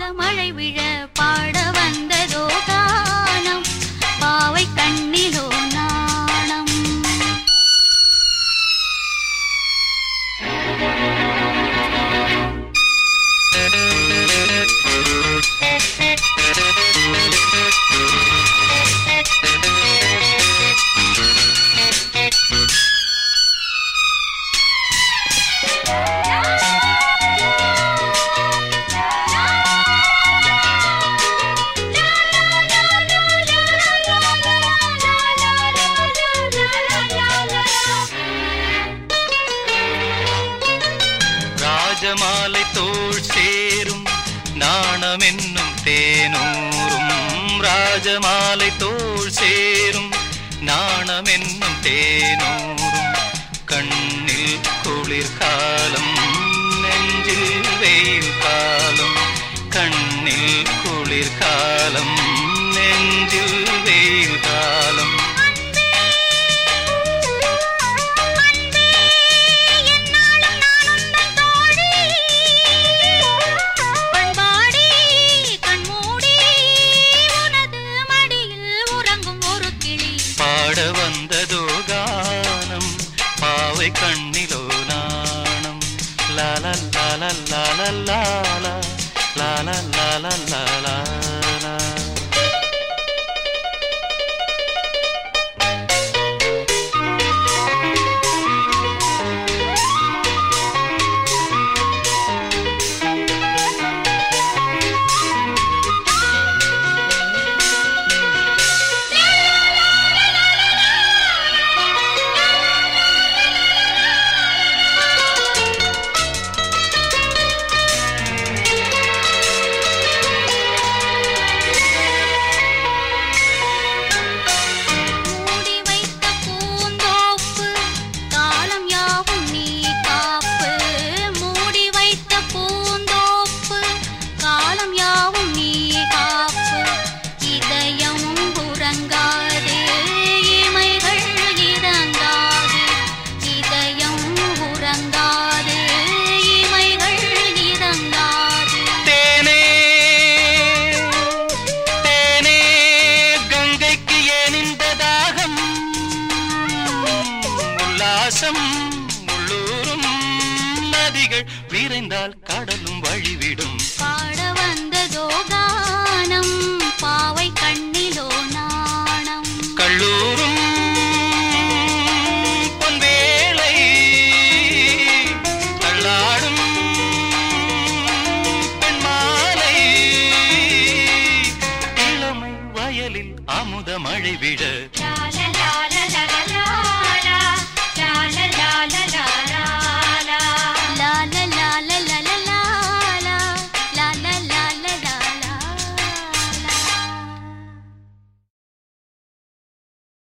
மழை விழ பாட வந்ததோ கானம் பாவை கண்ணிலோ நாணம் ராஜமாலை தோள் சேரும் நாணம் என்னும் தேனூரும் ராஜமாலை தோள் சேரும் நாணம் என்னும் தேனூரும் கண்ணில் குளிர்காலம் நெஞ்சில் வெயில் காலம் கண்ணில் குளிர்காலம் நெஞ்சில் வெயில் காலம் பண்பாடி கண்மூடி உனது மடியில் உறங்கும் ஒரு கிளி பாட வந்ததோ கானம் பாவை கண்ணிலோ நாணம் லால லால லால லால லால லால லால மூடி வைத்த பூந்தோப்பு காலம் யாவும் நீ காப்பு மூடி வைத்த பூந்தோப்பு காலம் யாவும் நீ காப்பு இதயம் உறங்காது இமைகள் இறங்காது இதயம் உறங்காது இமைகள் இறங்காது தேனே தேனே கங்கைக்கு ஏன் இந்த தாகம் உல்லாசம் உள்ளூரும் நதிகள் விரைந்தால் கடலும் வழிவிடும் பாட வந்ததோ கானம் பாவை கண்ணிலோ நாணம் கள்ளூரும் பொன்வேளை தள்ளாடும் பெண்மாலை இளமை வயலில் அமுத மழை விழ லா லா லா லா லா லா லா லா லா லா லா